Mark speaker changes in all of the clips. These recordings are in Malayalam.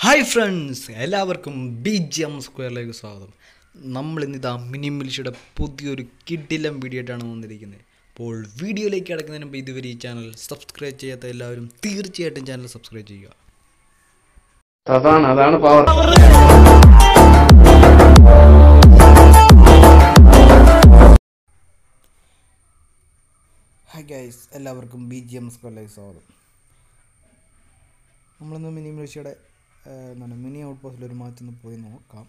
Speaker 1: ഹായ് ഫ്രണ്ട്സ് എല്ലാവർക്കും ബി ജി എം സ്ക്വയറിലേക്ക് സ്വാഗതം നമ്മൾ ഇന്നിതാ മിനി മിലിഷയുടെ പുതിയൊരു കിഡിലം വീഡിയോ ആയിട്ടാണ് വന്നിരിക്കുന്നത് അപ്പോൾ വീഡിയോയിലേക്ക് കിടക്കുന്നതിന് മുമ്പ് ഇതുവരെ ഈ ചാനൽ സബ്സ്ക്രൈബ് ചെയ്യാത്ത എല്ലാവരും തീർച്ചയായിട്ടും ചാനൽ സബ്സ്ക്രൈബ് ചെയ്യുക
Speaker 2: അതാണ് അതാണ് പവർ
Speaker 1: ഹായ് ഗൈസ് എല്ലാവർക്കും ബി ജി എം സ്ക്വയറിലേക്ക് സ്വാഗതം നമ്മളിന്ന് മിനി മിലിഷയുടെ എന്താണ് മിനി ഔട്ട് പോസ്റ്റിൽ ഒരു മാച്ച് ഒന്ന് പോയി നോക്കാം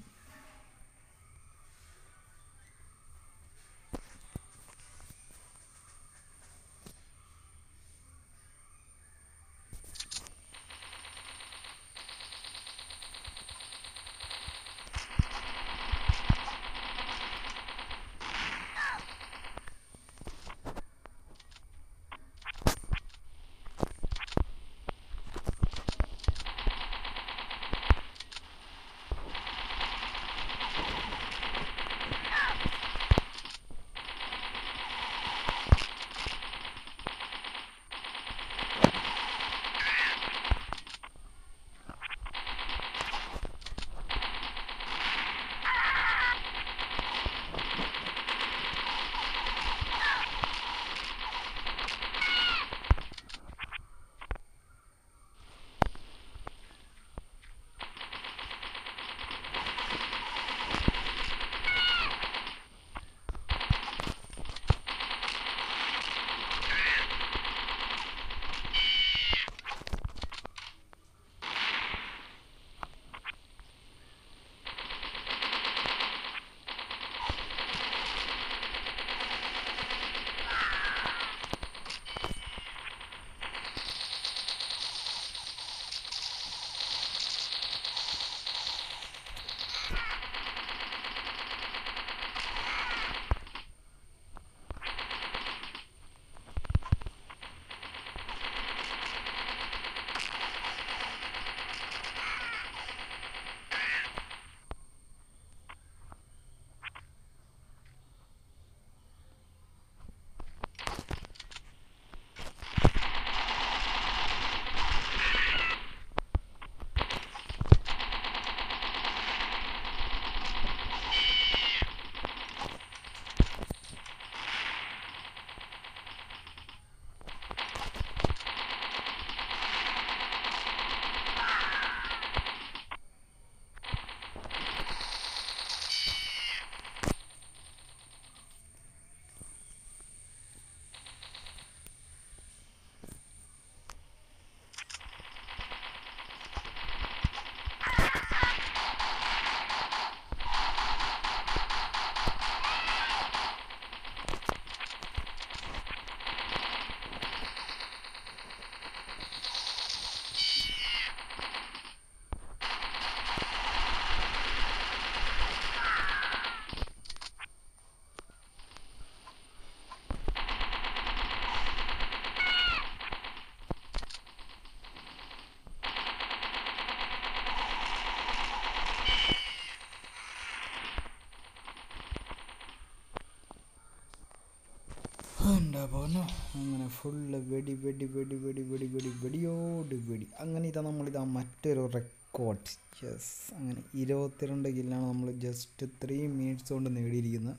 Speaker 1: എന്താ പോന്നു അങ്ങനെ ഫുള്ള് വെടി വെടി വെടി വെടി വെടി വെടി വെടിയോട് വെടി അങ്ങനെ ഇതാ നമ്മളിതാ മറ്റൊരു റെക്കോർഡ് യെസ് അങ്ങനെ ഇരുപത്തിരണ്ട് കില്ലാണ് നമ്മൾ ജസ്റ്റ് ത്രീ മിനിറ്റ്സ് കൊണ്ട് നേടിയിരിക്കുന്നത്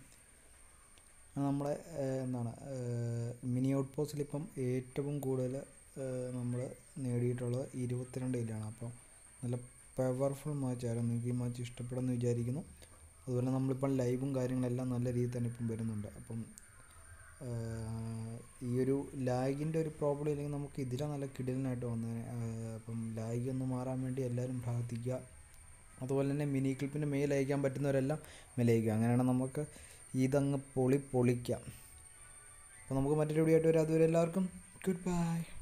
Speaker 1: അത് നമ്മുടെ ഏഹ്, എന്താണ് മിനി ഔട്ട് പോസ്റ്റിൽ ഇപ്പം ഏറ്റവും കൂടുതൽ നമ്മൾ നേടിയിട്ടുള്ളത് ഇരുപത്തിരണ്ട് കില്ലാണ് അപ്പം നല്ല പവർഫുൾ മാച്ചായിരുന്നു നിങ്ങൾക്ക് ഈ മാച്ച് ഇഷ്ടപ്പെടുമെന്ന് വിചാരിക്കുന്നു അതുപോലെ നമ്മളിപ്പം ലൈവും കാര്യങ്ങളെല്ലാം നല്ല രീതിയിൽ തന്നെ ഇപ്പം വരുന്നുണ്ട് അപ്പം ആഹ് ഈ ഒരു ലാഗിൻ്റെ ഒരു പ്രോബ്ലം ഇല്ലെങ്കിൽ നമുക്ക് ഇതിലെ നല്ല കിടലിനായിട്ട് വന്നേനെ ആഹ് അപ്പം ലാഗ് ഒന്ന് മാറാൻ വേണ്ടി എല്ലാവരും പ്രാർത്ഥിക്കുക അതുപോലെ തന്നെ മിനി ക്ലിപ്പിന് മെയിൽ അയക്കാൻ പറ്റുന്നവരെല്ലാം മെയിൽ അയക്കുക അങ്ങനെയാണ് നമുക്ക് ഇതങ്ങ് പൊളി പൊളിക്കാം അപ്പോൾ നമുക്ക് മറ്റൊരു വീഡിയോ ആയിട്ട് വരാം അതുവരെ എല്ലാവർക്കും ഗുഡ് ബൈ